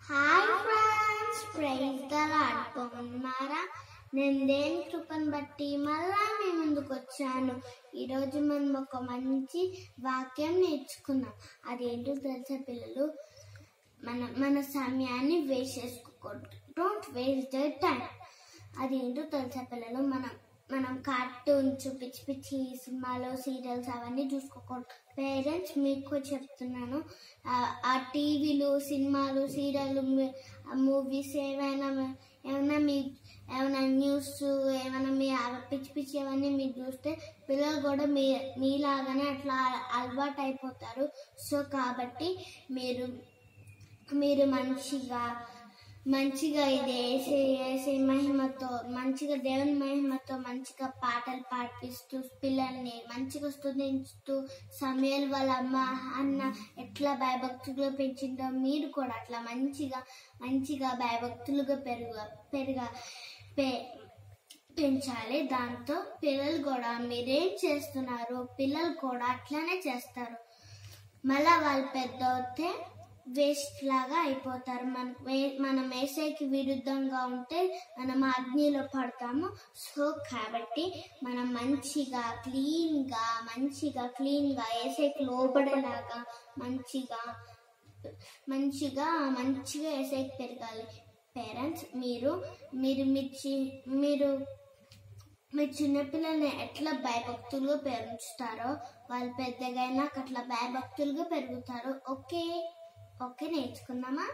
hi friends praise the lord బాగున్నారా నేను దేని కృపను బట్టి మళ్ళా మీ ముందుకు వచ్చాను ఈరోజు మనం ఒక మంచి వాక్యం నేర్చుకున్నాం అదేంటో తెలుసా పిల్లలు మన మన సమయాన్ని వేస్ట్ చేసుకోకూడదు డోంట్ వేస్ట్ ద టైం అదేంటో తెలుసా పిల్లలు మనం మనం కార్టూన్స్ పిచ్చి పిచ్చి సినిమాలు సీరియల్స్ అవన్నీ చూసుకోకూడదు పేరెంట్స్ మీకు చెప్తున్నాను ఆ- ఆ టీవీలు సినిమాలు సీరియల్ మూవీస్ ఏవైనా ఏమైనా మీ ఏమైనా న్యూస్ ఏమైనా మీ ఆ పిచ్చి పిచ్చి అవన్నీ మీరు చూస్తే పిల్లలు కూడా మీ మీలాగానే అట్లా అలవాటు అయిపోతారు సో కాబట్టి మీరు మీరు మంచిగా మంచిగా ఇది వేసే వేసే మహిమతో మంచిగా దేవుని మహిమతో మంచిగా పాటలు పాడిపిస్తూ పిల్లల్ని మంచిగా స్తుతించుతూ సమయాల వాళ్ళ అమ్మ అన్న ఎట్లా భయభక్తులుగా పెంచిందో మీరు కూడా అట్లా మంచిగా మంచిగా భయభక్తులుగా పెరుగు పెరుగ పె పెంచాలి దాంతో పిల్లలు కూడా మీరేం చేస్తున్నారు పిల్లలు కూడా అట్లానే చేస్తారు మళ్ళా వాళ్ళు పెద్ద అవుతే వేస్ట్ లాగా అయిపోతారు మన వే- మనం ఏసైకి విరుద్ధంగా ఉంటే మనం అగ్నిలో పడతాము సో కాబట్టి మనం మంచిగా క్లీన్గా మంచిగా క్లీన్గా ఏసైకి లోపడేలాగా మంచిగా మంచిగా మంచిగా ఏసైకి పెరగాలి పేరెంట్స్ మీరు మీరు మీ చి- మీరు మీ చిన్నపిల్లల్ని ఎట్లా భయభక్తులుగా పెంచుతారో వాళ్ళు పెద్దగైనా అట్లా భయభక్తులుగా పెరుగుతారు ఓకే ఓకే నేర్చుకుందామా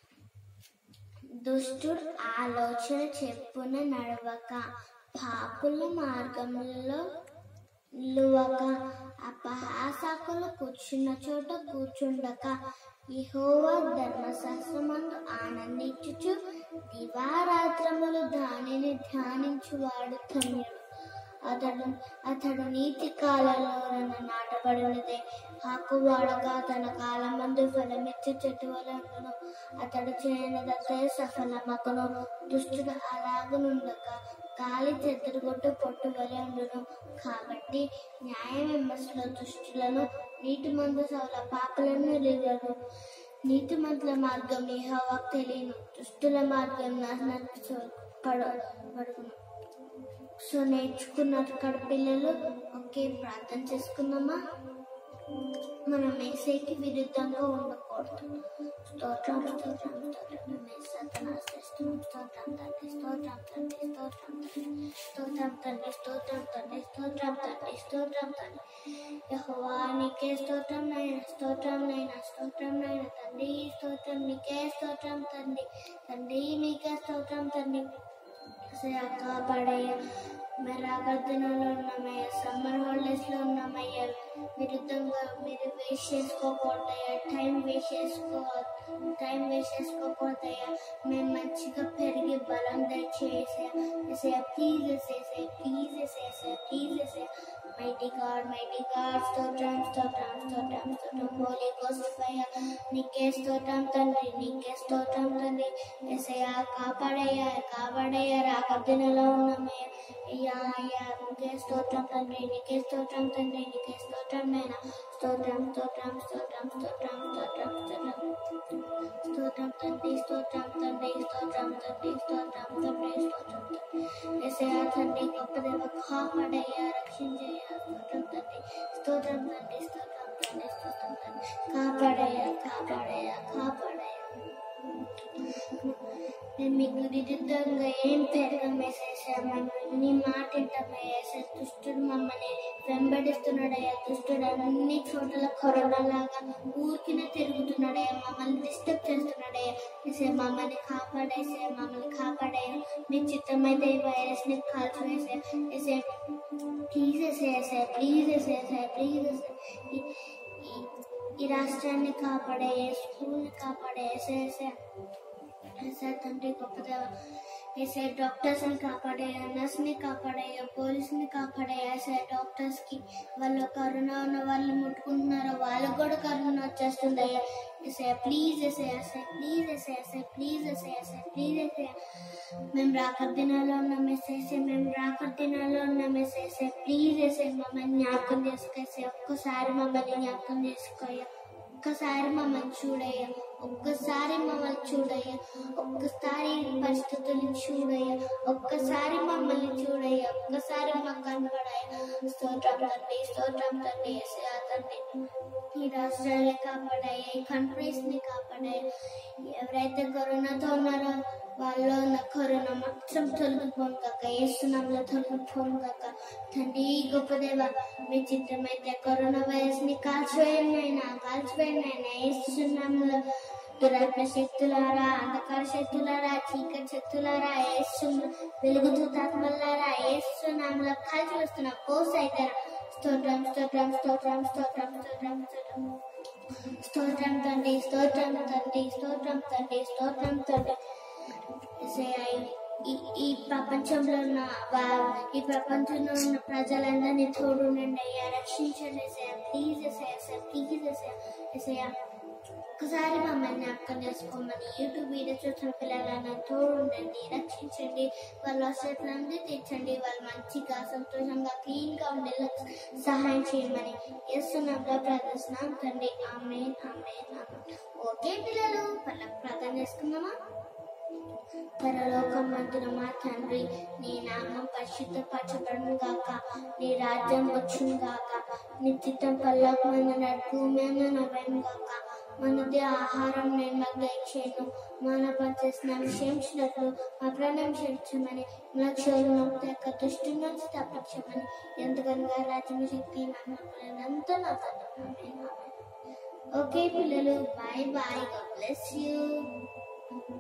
దుష్టుడు ఆలోచన చెప్పున నడవక పాపుల మార్గంలో నిలువక అపహాసకులు కూర్చున్న చోట కూర్చుండక యెహోవా ధర్మశాస్త్రమందు ఆనందించుచు దివారాత్రములు దానిని ధ్యానించువాడు ధన్యుడు అతడు అతడు నీతి కాలంలో నాటబడినదే ఆకువాడగా తన కాలమందు ఫలమిచ్చే చెట్టు వలనను అతడు చేయనదంతే సఫలమగును దుష్టుడు అలాగనుండక గాలి చెదరగొట్టు పొట్టు వలె ఉండును కాబట్టి న్యాయ విమర్శలో దుష్టులను నీటి మందు సవల పాపలను లేవను నీతి మంతుల మార్గం యెహోవాకు తెలియను దుష్టుల మార్గం నాశనానికి పడ పడుకును సో నేర్చుకున్నారు ఇక్కడ పిల్లలు ఓకే ప్రార్థన చేసుకుందామా మనం ఏసైకి విరుద్ధంగా ఉండకూడదు స్తోత్రం స్తోత్రం స్తోత్రం సతనాశ్రేష్టం స్తోత్రం తండ్రి స్తోత్రం తండ్రి స్తోత్రం తండ్రి స్తోత్రం తండ్రి స్తోత్రం తండ్రి స్తోత్రం తండ్రి స్తోత్రం తండ్రి యెహోవా నీకే స్తోత్రం నైనా స్తోత్రం నైనా స్తోత్రం నైనా తండ్రి స్తోత్రం నీకే స్తోత్రం తండ్రి తండ్రి నీకే స్తోత్రం తండ్రి అసలు కాపాడయ్య మరి ఆగర్దనలో ఉన్నామయ్యా సమ్మర్ హాలిడేస్ లో ఉన్నామయ్యా విరుద్ధంగా మీరు వేస్ట్ చేసుకోకూడదయ్యా టైం వేస్ట్ చేసుకో టైం వేస్ట్ చేసుకోకూడదయ్యా మేము మంచిగా పెరిగి బలం దయచేసే ప్లీజ్ ఎసేసే ప్లీజ్ ఎసేసే ప్లీజ్ ఎసే మైటీ గాడ్ మైటీ గాడ్ స్తోత్రం స్తోత్రం స్తోత్రం స్తోత్రం హోలీ గోస్ట్ ఫైర్ నీకే స్తోత్రం తండ్రి నీకే స్తోత్రం తండ్రి ఎసయ్యా కాపాడయ్యా కాపాడయ్యా రాకర్దినలో ఉన్నామయ్యా అయ్యా అయ్యా నీకే స్తోత్రం తండ్రి నీకే స్తోత్రం తండ్రి నీకే స్తోత్రం నైనా స్తోత్రం స్తోత్రం స్తోత్రం స్తోత్రం స్తోత్రం స్తోత్రం స్తోత్రం తండ్రి స్తోత్రం తండ్రి స్తోత్రం తండ్రి స్తోత్రం తండ్రి స్తోత్రం తండ్రి ఎసయా తండ్రి గొప్ప దేవ కాపాడయ్యా రక్షించయ్యా స్తోత్రం తండ్రి స్తోత్రం తండ్రి స్తోత్రం తండ్రి స్తోత్రం తండ్రి కాపాడయ్యా కాపాడయ్యా కాపాడయ్యా మేము మీకు విరుద్ధంగా ఏం పెరగమేసేసామని నీ మాట వింటామయ్యేసా దుష్టుడు మమ్మల్ని వెంబడిస్తున్నాడయ్యా దుష్టుడు అన్ని చోట్ల కరోనా లాగా ఊరికినే తిరుగుతున్నాడయ్యా మమ్మల్ని డిస్టర్బ్ చేస్తున్నాడయ్యా వేసే మమ్మల్ని కాపాడేసే మమ్మల్ని కాపాడయ్యా మీ చిత్తమైతే ఈ వైరస్ ని కాల్చివేసే వేసే ప్లీజ్ వేసేసే ప్లీజ్ వేసేసే ప్లీజ్ వేసే ఈ- ఈ- ఈ రాష్ట్రాన్ని కాపాడే స్కూల్ని కాపాడే వేసేసే ऐसा తండ్రి గొప్ప దేవ ऐसे డాక్టర్స్ ని కాపాడే నర్స్ ని కాపాడే పోలీస్ ని కాపాడే ऐसे డాక్టర్స్ కి వాళ్ళు కరోనా ఉన్న వాళ్ళు ముట్టుకుంటున్నారో వాళ్ళకి కూడా కరోనా వచ్చేస్తుంది అయ్యా ऐसे ప్లీజ్ ऐसे ऐसे ప్లీజ్ ऐसे ऐसे ప్లీజ్ ऐसे ऐसे ప్లీజ్ ऐसे మేము రాకర్ దినాల్లో ఉన్నాం ఎస్ఐసే మేము రాకర్ దినాల్లో ఉన్నాం ఎస్ఐసే ప్లీజ్ ఎస్ఐ మమ్మల్ని జ్ఞాపకం చేసుకోసే ఒక్కసారి మమ్మల్ని జ్ఞాపకం చేసుకోయ్యా ఒక్కసారి మమ్మల్ని చూడయ్యా ఒక్కసారి మమ్మల్ని చూడయ్యా ఒక్కసారి పరిస్థితుల్ని చూడయ్యా ఒక్కసారి మమ్మల్ని చూడయ్యా ఒక్కసారి మాకు కనపడయ్యా స్తోత్రం తండ్రి స్తోత్రం తండ్రి యేసయ్యా తండ్రి ఈ రాష్ట్రాన్ని కాపాడాయి ఈ కంట్రీస్ ని కాపాడాయి ఎవరైతే కరోనాతో ఉన్నారో వాళ్ళలో ఉన్న కరోనా మొత్తం తొలగిపోను కాక ఏసునాంలో తొలగిపోను కాక తండ్రి గొప్ప దేవ మీ చిత్తమైతే కరోనా వైరస్ ని కాల్చివేయండి అయినా కాల్చివేయండి అయినా ఏసునాంలో దురాత్మ శక్తులారా అంధకార శక్తులారా చీకటి శక్తులారా ఏసు వెలుగుతూ తాత్మలారా ఏసునాంలో కాల్చి వస్తున్న కోస్ అవుతారా స్తోత్రం స్తోత్రం స్తోత్రం స్తోత్రం స్తోత్రం స్తోత్రం స్తోత్రం తండ్రి స్తోత్రం తండ్రి స్తోత్రం తండ్రి స్తోత్రం తండ్రి యేసయ్యా, ఈ ఈ ప్రపంచంలో ఉన్న వా- ఈ ప్రపంచంలో ఉన్న ప్రజలందరినీ తోడునండి అయ్యా రక్షించండి ఎసయ్యా ప్లీజ్ ఎసయ్యా సార్ ప్లీజ్ ఎసయ్యా ఎసయ్యా ఒకసారి మమ్మల్ని జ్ఞాపకం చేసుకోమని యూట్యూబ్ వీడియో చూసిన పిల్లలను తోడుండండి రక్షించండి వాళ్ళ అవసరాలన్నీ తీర్చండి వాళ్ళు మంచిగా సంతోషంగా క్లీన్ గా ఉండేలా సహాయం చేయమని చేస్తున్నాంగా ప్రార్థిస్తున్నాం తండ్రి ఆమె ఆమె ఓకే పిల్లలు వాళ్ళ ప్రార్థన చేసుకుందామా పరలోకం మందున మా తండ్రి నీ నామం పరిశుద్ధపరచబడును గాక నీ రాజ్యం వచ్చును గాక నీ చిత్తం పరలోకం మందున భూమి నవ్వను గాక మనది ఆహారం నేను మాకు దయచేయను మన పనిచేసిన క్షమించినట్లు మా ప్రాణం క్షమించమని మన క్షోభం యొక్క దృష్టి నుంచి తప్పించమని ఎంతకనగా రాజ్యం శక్తి అంతా నా తండ్రి ఓకే పిల్లలు బాయ్ బాయ్ బ్లెస్ యూ